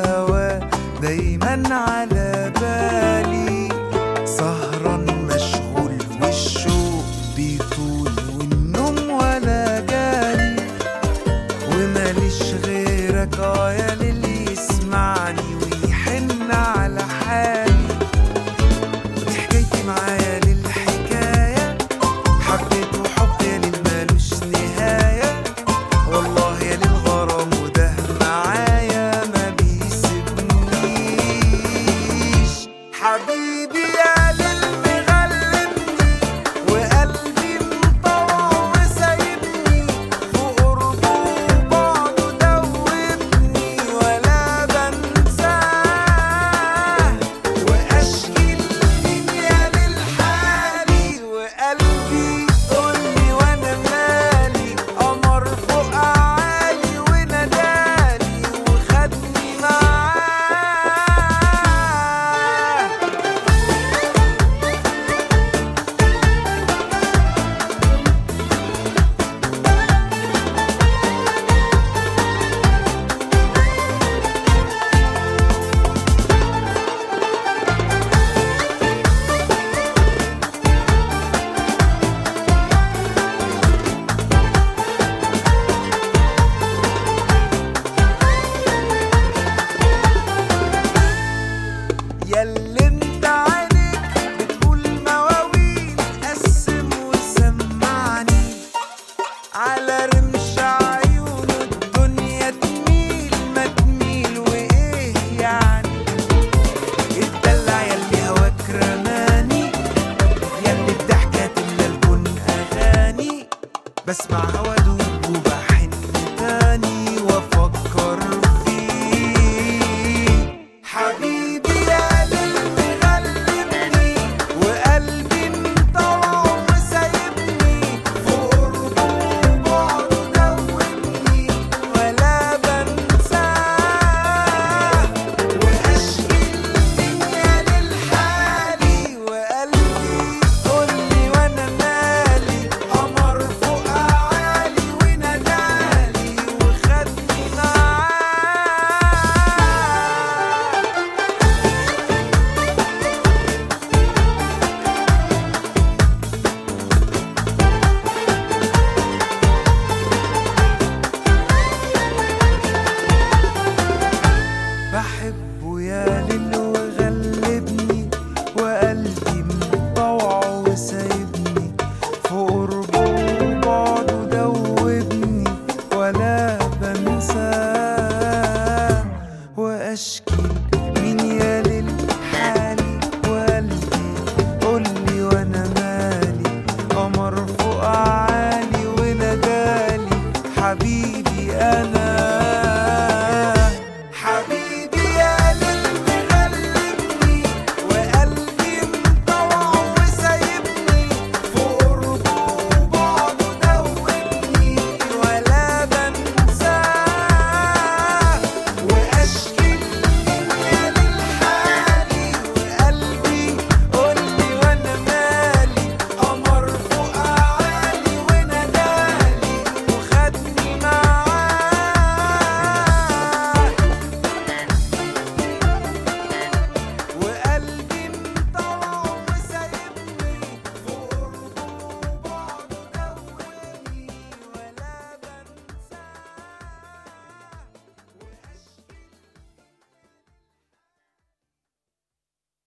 هوا دايما على بالي سهران مشغول والشوق بيطول والنوم ولا جالي وماليش غيرك اه يا للي يسمعني ويحن على حالي ودي حكايتي معايا للحكاية حبيت وحب يا للمالوش نهاية والله يا للغرام وده معايا ما بيسيبنيش حبيبي يا للمغلبني وقلبي مطوع وسايبني في قربه وبعده دوبني ولا بنساه واشكي لمين يا للحالي وقلبي قولي وانا مالي قمر فوق عالي ونادالي وخدني معاه ياللي انت عليك بتقول مواويل قسم وسمعني على رمش عيونه الدنيا تميل ما تميل وايه يعني اتدلع ياللي هواك رماني ياللي الضحكة تملى الكون اغاني بسمع هوا دوب وبحن تاني وافكر فيه حبيبي يا للمغلبني وقلبي مطوع وسايبني في قربه وبعده دوبني ولا بنساه واشكي الدنيا للحالي وقلبي قولي وانا مالي قمر فوق عالي ونادالي وخدني معاه بحبه يا ليل وغلبني وقلبي مطوع وسايبني في قربه وبعده دوبني ولا بنساه واشكي